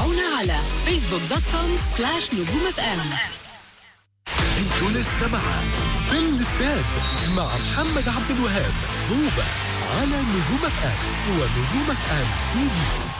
تابعونا على فيسبوك دوت كوم سلاش نجوم اف ام انتوا لسه معاه في الاستاد مع محمد عبد الوهاب هوبا على نجوم اف ام ونجوم اف ام تي في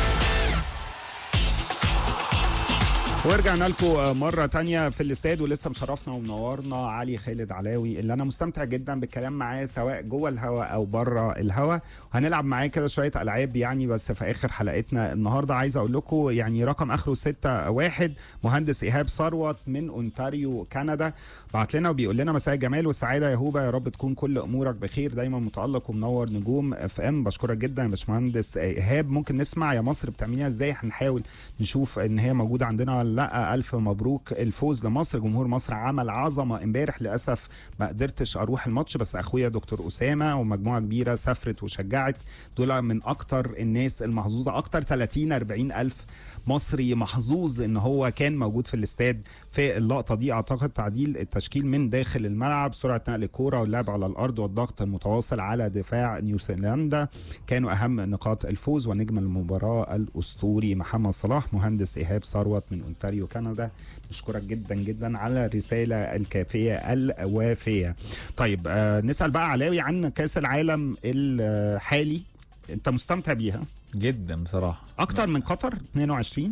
ورجعنا لكم مرة تانية في الاستاد ولسه مشرفنا ومنورنا علي خالد علاوي اللي أنا مستمتع جدا بالكلام معاه سواء جوه الهوا أو بره الهوا وهنلعب معاه كده شوية ألعاب يعني بس في آخر حلقتنا النهاردة عايز أقول لكم يعني رقم آخره 6 واحد مهندس إيهاب ثروت من أونتاريو كندا بعت لنا وبيقول لنا مساء الجمال والسعادة يا هوبا يا رب تكون كل أمورك بخير دايما متألق ومنور نجوم اف ام بشكرك جدا يا باشمهندس إيهاب ممكن نسمع يا مصر بتعمليها ازاي هنحاول نشوف ان هي موجودة عندنا ولا لا الف مبروك الفوز لمصر جمهور مصر عمل عظمه امبارح للاسف ما قدرتش اروح الماتش بس اخويا دكتور اسامه ومجموعه كبيره سافرت وشجعت دول من اكتر الناس المحظوظه اكتر 30 40 الف مصري محظوظ ان هو كان موجود في الاستاد في اللقطه دي اعتقد تعديل التشكيل من داخل الملعب سرعه نقل الكوره واللعب على الارض والضغط المتواصل على دفاع نيوزيلندا كانوا اهم نقاط الفوز ونجم المباراه الاسطوري محمد صلاح مهندس ايهاب ثروت من اونتاريو كندا نشكرك جدا جدا على الرساله الكافيه الوافيه طيب آه نسال بقى علاوي عن كاس العالم الحالي انت مستمتع بيها جدا بصراحه اكتر من قطر 22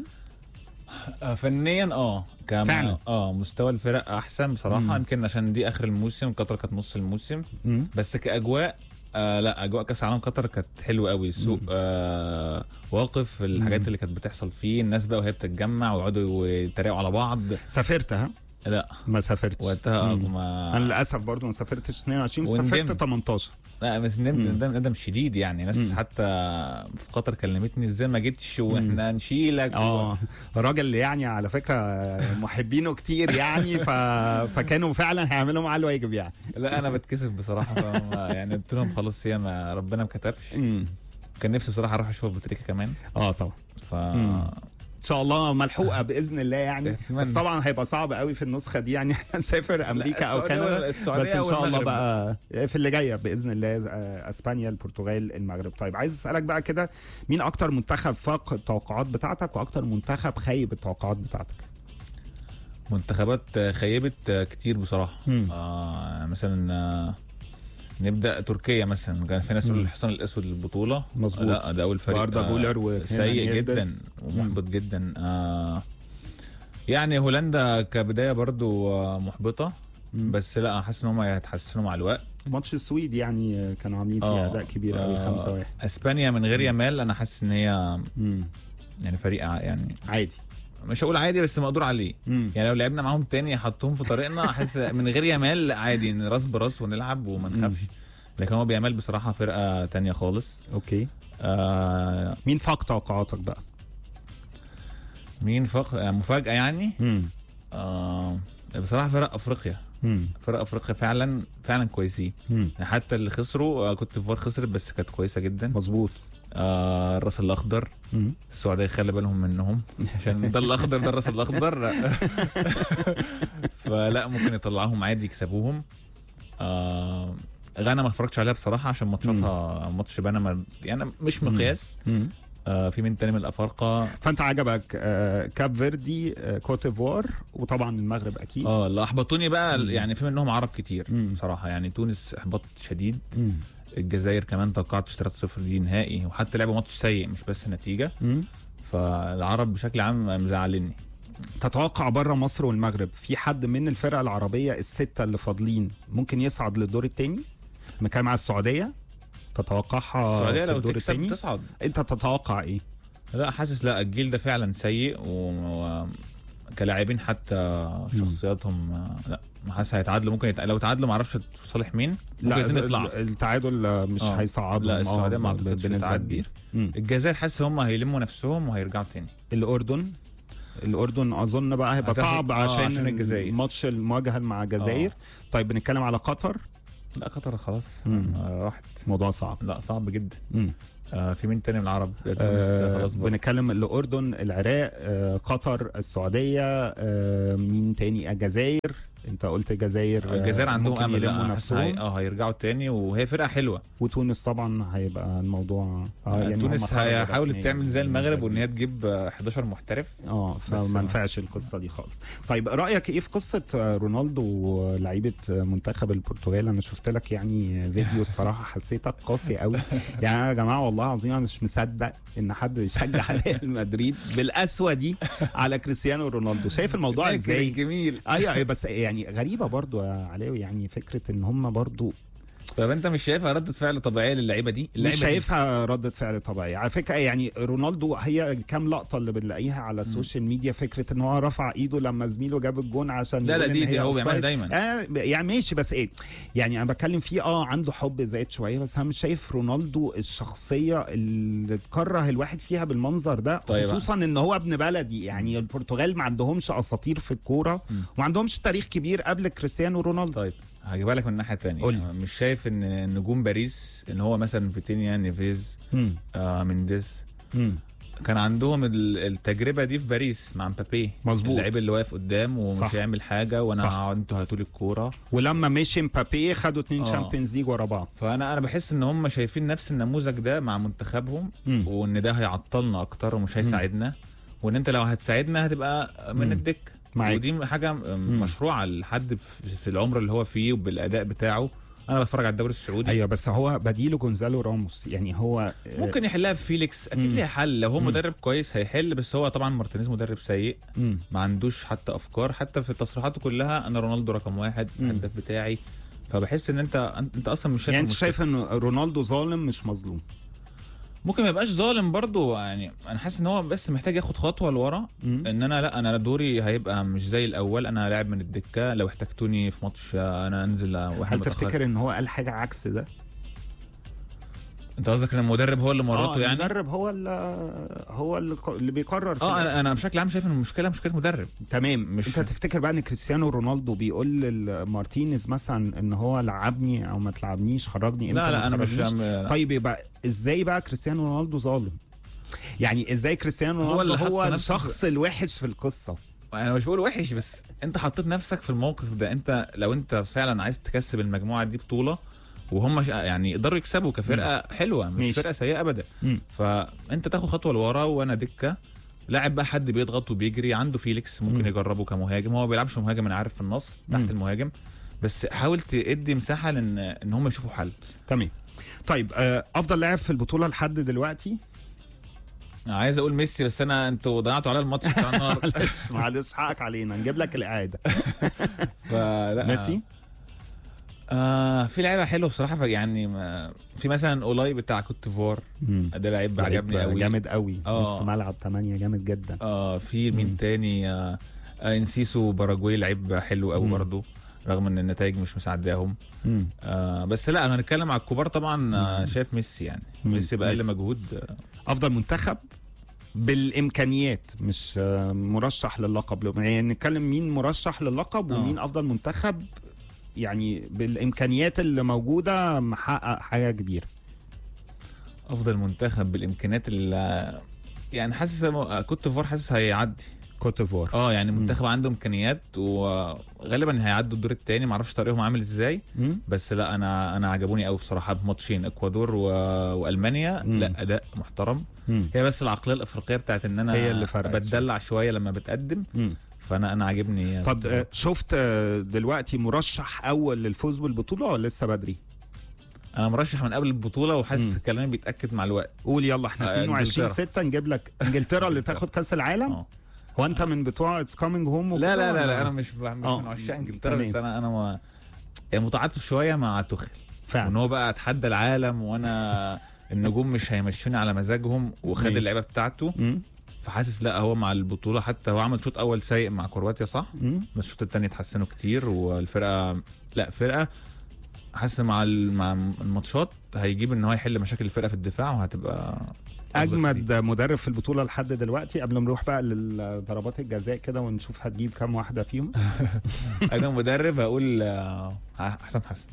آه، فنيا اه كان فعلا. اه مستوى الفرق احسن بصراحه مم. يمكن عشان دي اخر الموسم قطر كانت نص الموسم مم. بس كاجواء آه لا اجواء كاس العالم قطر كانت حلوه قوي السوق آه واقف الحاجات اللي كانت بتحصل فيه الناس بقى وهي بتتجمع ويقعدوا يتريقوا على بعض سافرت ها لا ما سافرتش وقتها آه، مم. ما انا للاسف برضو ما سافرتش 22 وندمت. سافرت 18 لا بس ندم مم. ندم ندم شديد يعني ناس مم. حتى في قطر كلمتني ازاي ما جيتش واحنا نشيلك و... اه راجل يعني على فكره محبينه كتير يعني ف... فكانوا فعلا هيعملوا معاه الواجب يعني لا انا بتكسف بصراحه فما يعني قلت لهم خلاص هي ما ربنا ما كتبش مم. كان نفسي بصراحه اروح اشوف ابو تريكه كمان اه طبعا ف مم. ان شاء الله ملحوقه باذن الله يعني احتمال. بس طبعا هيبقى صعب قوي في النسخه دي يعني احنا نسافر امريكا او السعودية كندا ولا- السعودية بس ان شاء الله والمغرب. بقى في اللي جايه باذن الله آه، اسبانيا البرتغال المغرب طيب عايز اسالك بقى كده مين اكتر منتخب فاق التوقعات بتاعتك واكتر منتخب خيب التوقعات بتاعتك منتخبات خيبت كتير بصراحه مم. آه مثلا آه، نبدا تركيا مثلا كان في ناس تقول مم. الحصان الاسود للبطوله مظبوط. لا ده اول فريق واردا جولر وكيان سيء جدا يلدز. ومحبط جدا آه يعني هولندا كبدايه برضو آه، محبطه مم. بس لا حاسس ان هم هيتحسنوا مع الوقت ماتش السويد يعني كانوا عاملين فيه آه. اداء كبير قوي آه، 5 1 اسبانيا من غير يامال انا حاسس ان هي يعني فريق ع- يعني عادي مش هقول عادي بس مقدور عليه مم. يعني لو لعبنا معاهم تاني حطوهم في طريقنا احس من غير يامال لا عادي ان راس براس ونلعب وما نخافش لكن هو بيامال بصراحه فرقه تانية خالص اوكي آه مين فاق توقعاتك بقى مين فخ... آه، مفاجاه يعني مم. آه بصراحه فرق افريقيا مم. فرق افريقيا فعلا فعلا كويسين مم. يعني حتى اللي خسروا آه، كنت ديفوار خسرت بس كانت كويسه جدا مظبوط آه الراس الاخضر مم. السعوديه يخلي بالهم منهم عشان ده الاخضر ده الراس الاخضر فلا ممكن يطلعوهم عادي يكسبوهم آه غانا ما اتفرجتش عليها بصراحه عشان ماتشاتها ماتش بنما يعني مش مقياس مم. آه في مين تاني من الافارقه فانت عجبك آه، كاب فيردي آه، كوت ديفوار وطبعا المغرب اكيد اه اللي احبطوني بقى يعني في منهم عرب كتير مم. بصراحه يعني تونس احباط شديد مم. الجزائر كمان توقعت 3-0 دي نهائي وحتى لعبوا ماتش سيء مش بس نتيجه مم. فالعرب بشكل عام مزعلني تتوقع بره مصر والمغرب في حد من الفرق العربيه السته اللي فاضلين ممكن يصعد للدور الثاني مكان مع السعوديه تتوقعها السعوديه في لو الدور تكسب الثاني تصعد انت تتوقع ايه لا حاسس لا الجيل ده فعلا سيء و... و... كلاعبين حتى شخصياتهم آه، لا حاسس هيتعادلوا ممكن يتع... لو تعادلوا ما اعرفش صالح مين ممكن لا الاتنين يطلعوا التعادل آه، مش آه. هيصعدهم لا، السعودية آه، ما أعتقدش بنسبه هتعدي. كبيره مم. الجزائر حاسس هم هيلموا نفسهم وهيرجعوا تاني الاردن الاردن اظن بقى هيبقى هتاخد- صعب آه، عشان, عشان الجزائر. ماتش المواجهه مع الجزائر طيب بنتكلم على قطر لا قطر خلاص مم. آه، راحت موضوع صعب لا صعب جدا مم. آه في مين تاني من العرب تونس آه خلاص بقى. بنتكلم الاردن العراق آه قطر السعوديه آه مين تاني الجزائر انت قلت الجزائر آه، الجزائر عندهم ممكن امل يلموا لا، حاسس هي- نفسهم اه هيرجعوا تاني وهي فرقه حلوه وتونس طبعا هيبقى الموضوع اه يعني هم تونس خرجوا هي حاولت رسمياً تعمل زي بنسبة المغرب وان كبيرة. هي تجيب آه، 11 محترف اه بس- فما نفعش القصه دي خالص طيب رايك ايه في قصه آه، رونالدو لعيبه آه، منتخب البرتغال انا شفت لك يعني فيديو الصراحه حسيتك قاسي قوي يعني أنا يا جماعه والله العظيم انا مش مصدق ان حد بيشجع ريال مدريد بالقسوه دي على كريستيانو رونالدو شايف الموضوع فاكر ازاي الجميل ايوه أيوة، بس يعني غريبه برضو يا علاوي يعني فكره ان هم برضو طب انت مش شايفها ردة فعل طبيعيه للعيبه دي مش اللعيبة دي. شايفها ردة فعل طبيعية على فكرة يعني رونالدو هي كام لقطة اللي بنلاقيها على السوشيال ميديا فكرة ان هو رفع ايده لما زميله جاب الجون عشان لا، لا، يقول دي- إن دي هي هو أوفسايد. بيعملها دايما. آه يعني ماشي بس ايه يعني انا بتكلم فيه اه عنده حب زايد شوية بس انا مش شايف رونالدو الشخصية اللي تكره الواحد فيها بالمنظر ده طيب. خصوصا ان هو ابن بلدي يعني البرتغال ما عندهمش اساطير في الكورة وما عندهمش تاريخ كبير قبل كريستيانو رونالدو طيب هجيبها لك من الناحيه الثانيه قول لي. مش شايف ان نجوم باريس ان هو مثلا فيتينيا نيفيز مم. آه مينديز مم. كان عندهم ال- التجربه دي في باريس مع مبابي مظبوط. اللعيب اللي واقف قدام ومش صح. هيعمل حاجه وانا صح. هقعد- انتوا هاتوا لي الكوره ولما مشي مبابي خدوا اتنين آه. شامبيونز ليج ورا بعض فانا انا بحس ان هم شايفين نفس النموذج ده مع منتخبهم مم. وان ده هيعطلنا اكتر ومش هيساعدنا وان انت لو هتساعدنا هتبقى من مم. الدك معاك. ودي حاجه مشروعه لحد في- في العمر اللي هو فيه وبالاداء بتاعه انا بتفرج على الدوري السعودي ايوه بس هو بديله جونزالو راموس يعني هو ممكن يحلها في فيليكس اكيد ليها حل لو هو مدرب كويس هيحل بس هو طبعا مارتينيز مدرب سيء مم. ما عندوش حتى افكار حتى في تصريحاته كلها انا رونالدو رقم واحد الهداف بتاعي فبحس ان انت انت اصلا مش شايف يعني انت المشكلة. شايف ان رونالدو ظالم مش مظلوم ممكن ما يبقاش ظالم برضو يعني انا حاسس ان هو بس محتاج ياخد خطوه لورا مم. ان انا لا انا دوري هيبقى مش زي الاول انا لاعب من الدكه لو احتجتوني في ماتش انا انزل واحد هل متأخر. تفتكر ان هو قال حاجه عكس ده؟ انت قصدك ان المدرب هو اللي مرته يعني المدرب هو اللي هو اللي, اللي بيقرر في اه الآخر. انا انا بشكل عام شايف ان المشكله مشكله مدرب تمام مش- مش انت تفتكر بقى ان كريستيانو رونالدو بيقول لمارتينيز مثلا ان هو لعبني او ما تلعبنيش خرجني انت لا ما لا انا مش تخرجنيش؟ لا. طيب يبقى ازاي بقى كريستيانو رونالدو ظالم؟ يعني ازاي كريستيانو هو رونالدو اللي هو, حط نفسه الشخص الوحش في القصه؟ انا مش بقول وحش بس انت حطيت نفسك في الموقف ده انت لو انت فعلا عايز تكسب المجموعه دي بطوله وهم ش- يعني يقدروا يكسبوا كفرقه حلوه مش ماشي. فرقه سيئه ابدا مم. فانت تاخد خطوه لورا وانا دكه لاعب بقى حد بيضغط وبيجري عنده فيليكس ممكن مم. يجربه كمهاجم هو ما بيلعبش مهاجم انا عارف في النص تحت مم. المهاجم بس حاول تدي مساحه لان ان هم يشوفوا حل تمام طيب آه، افضل لاعب في البطوله لحد دلوقتي عايز اقول ميسي بس انا انتوا ضيعتوا على الماتش بتاع النهارده معلش معلش حقك علينا نجيب لك الاعاده فلا ميسي آه في لعيبه حلوه بصراحه ف- يعني ما في مثلا اولاي بتاع كوت ديفوار مم. ده لعيب عجبني لعيب قوي جامد قوي آه. نص ملعب 8 جامد جدا اه في مين تاني آه آه انسيسو باراجواي لعيب حلو قوي مم. برضه رغم ان النتائج مش مساعداهم مم. آه بس لا انا هنتكلم على الكبار طبعا آه شايف ميسي يعني مم. ميسي باقل ميسي. مجهود آه افضل منتخب بالامكانيات مش آه، مرشح للقب يعني نتكلم مين مرشح للقب آه. ومين افضل منتخب يعني بالامكانيات اللي موجوده محقق حاجه كبيره افضل منتخب بالامكانيات اللي يعني حاسس آه، كوت ديفوار حاسس هيعدي كوت ديفوار اه يعني منتخب عنده امكانيات وغالبا هيعدوا الدور الثاني معرفش طريقهم عامل ازاي مم. بس لا انا انا عجبوني قوي بصراحه بماتشين اكوادور و... والمانيا مم. لا اداء محترم مم. هي بس العقليه الافريقيه بتاعت ان انا هي اللي فرقت بتدلع شويه لما بتقدم مم. فانا انا عاجبني طب آه، شفت آه، دلوقتي مرشح اول للفوز بالبطوله ولا لسه بدري؟ انا مرشح من قبل البطوله وحاسس مم. كلامي بيتاكد مع الوقت قول يلا احنا آه، 22 إنجلترا. 6 نجيب لك انجلترا اللي تاخد كاس العالم اه هو انت من بتوع اتس كامينج هوم لا لا لا, لا انا مش مش آه. من عشاق انجلترا تمام. بس انا انا ما يعني متعاطف شويه مع توخل فعلا وان هو بقى اتحدى العالم وانا النجوم مش هيمشوني على مزاجهم وخد ماشي. اللعيبه بتاعته مم. فحاسس لا هو مع البطوله حتى هو عمل شوط اول سيء مع كرواتيا صح مم. بس الشوط الثاني اتحسنوا كتير والفرقه لا فرقه حاسس مع ال- مع الماتشات هيجيب ان هو يحل مشاكل الفرقه في الدفاع وهتبقى أفضل اجمد مدرب في البطوله لحد دلوقتي قبل ما نروح بقى لضربات الجزاء كده ونشوف هتجيب كام واحده فيهم كتير. انا مدرب هقول آه، حسن حسن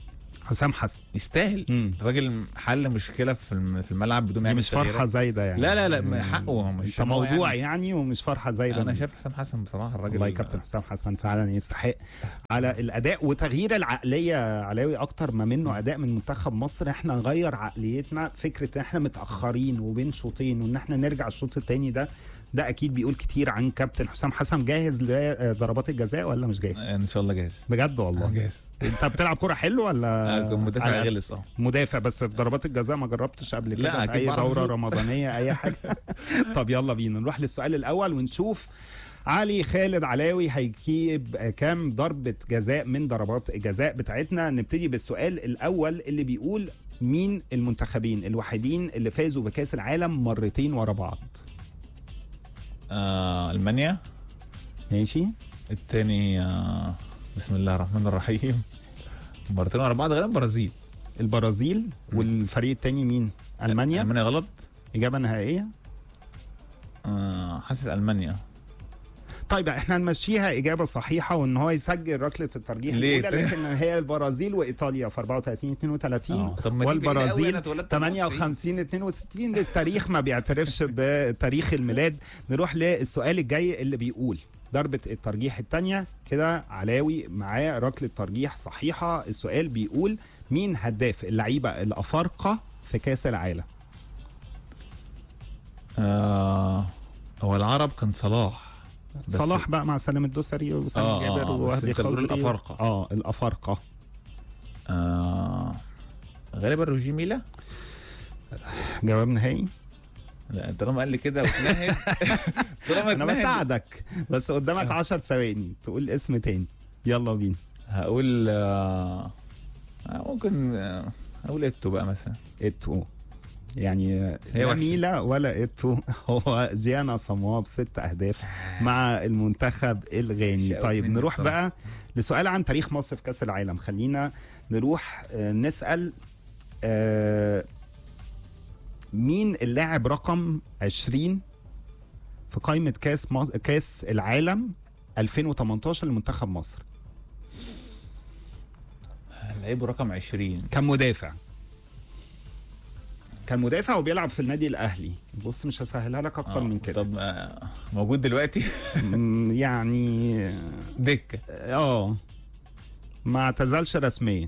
حسام حسن يستاهل مم. الراجل حل مشكله في الم- في الملعب بدون ما دي يعمل مش فرحه تغييرات. زايده يعني لا لا لا ما حقه مش انت إن هو موضوع يعني, ومش فرحه زايده انا شايف حسام حسن بصراحه الراجل والله كابتن حسام حسن فعلا يستحق على الاداء وتغيير العقليه علاوي اكتر ما منه اداء من منتخب مصر احنا نغير عقليتنا فكره ان احنا متاخرين وبين شوطين وان احنا نرجع الشوط الثاني ده ده اكيد بيقول كتير عن كابتن حسام حسن جاهز لضربات الجزاء ولا مش جاهز ان شاء الله جاهز بجد والله جاهز انت بتلعب كوره حلو ولا آه، مدافع على- غلس اه مدافع بس في ضربات الجزاء ما جربتش قبل لا، كده في أكيد اي بعرف دوره أشوط. رمضانيه اي حاجه طب يلا بينا نروح للسؤال الاول ونشوف علي خالد علاوي هيجيب كام ضربة جزاء من ضربات الجزاء بتاعتنا نبتدي بالسؤال الأول اللي بيقول مين المنتخبين الوحيدين اللي فازوا بكأس العالم مرتين ورا بعض آه، المانيا ماشي التاني آه، بسم الله الرحمن الرحيم مرتين ورا بعض غالبا برازيل البرازيل والفريق التاني مين ألمانيا المانيا غلط إجابة نهائية آه، حاسس المانيا طيب احنا هنمشيها اجابه صحيحه وان هو يسجل ركله الترجيح ليه؟ الاولى لكن هي البرازيل وايطاليا في 34 32 آه، طب ما دي بعيدة أوي، أنا والبرازيل اتولدت 58 62 التاريخ ما بيعترفش بتاريخ الميلاد نروح للسؤال الجاي اللي بيقول ضربة الترجيح الثانية كده علاوي معاه ركلة ترجيح صحيحة السؤال بيقول مين هداف اللعيبة الأفارقة في كأس العالم آه، هو العرب كان صلاح بس- صلاح بقى مع سالم الدوسري وسام آه، جابر آه، بس ووهبي أنت بتقول خزري الأفارقة. اه الأفارقة آه، غالبا روجي ميلا جواب نهائي لا طالما قال لي كده واتنهد طالما انا اتنهد بساعدك بس قدامك 10 ثواني تقول اسم تاني يلا بينا هقول آه، آه، ممكن آه، اقول اتو بقى مثلا اتو يعني هي لا وحشة. ميلا ولا اتو هو جيانا صموا بست اهداف مع المنتخب الغاني شقاوة طيب مني نروح بصراحة. بقى لسؤال عن تاريخ مصر في كاس العالم خلينا نروح آه، نسال آه، مين اللاعب رقم 20 في قائمه كاس مص... كاس العالم 2018 لمنتخب مصر لعيبه رقم 20 كان مدافع كان مدافع وبيلعب في النادي الاهلي بص مش هسهلها لك اكتر آه، من كده طب آه، موجود دلوقتي مم، يعني دكه اه ما اعتزلش رسميا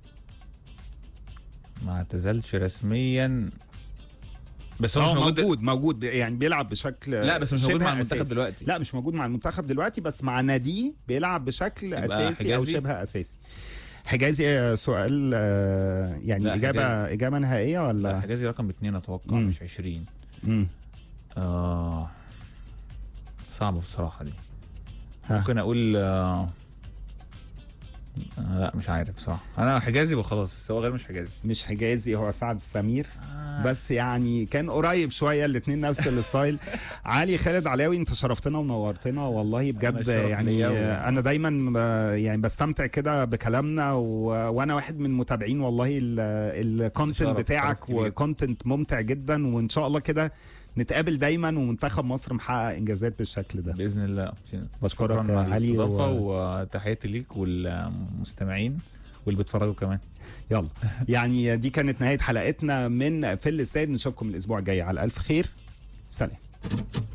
ما اعتزلش رسميا بس هو اه مش موجود موجود موجود يعني بيلعب بشكل لا بس مش موجود شبه مع المنتخب أساسي. دلوقتي لا مش موجود مع المنتخب دلوقتي بس مع ناديه بيلعب بشكل يبقى اساسي او حجازي؟ شبه اساسي حجازي آه، سؤال آه، يعني لا، اجابه حجازي. اجابه نهائيه لا ولا حجازي رقم اتنين اتوقع مم. مش 20 مم. اه صعبه بصراحه دي ها. ممكن اقول آه آه، لا مش عارف بصراحه انا حجازي وخلاص بس هو غير مش حجازي مش حجازي هو سعد السمير آه. بس يعني كان قريب شويه الاثنين نفس الستايل علي خالد علاوي انت شرفتنا ونورتنا والله أنا بجد الشرف يعني ليا و- انا دايما ب- يعني بستمتع كده بكلامنا و... وانا واحد من متابعين والله الكونتنت شرف- بتاعك شرف كبير. وكونتنت ممتع جدا وان شاء الله كده نتقابل دايما ومنتخب مصر محقق انجازات بالشكل ده باذن الله بشكرك شكراً يا على علي الاستضافه و- وتحياتي ليك والمستمعين واللي بيتفرجوا كمان يلا يعني دي كانت نهايه حلقتنا من في الاستاد نشوفكم الاسبوع الجاي على الف خير سلام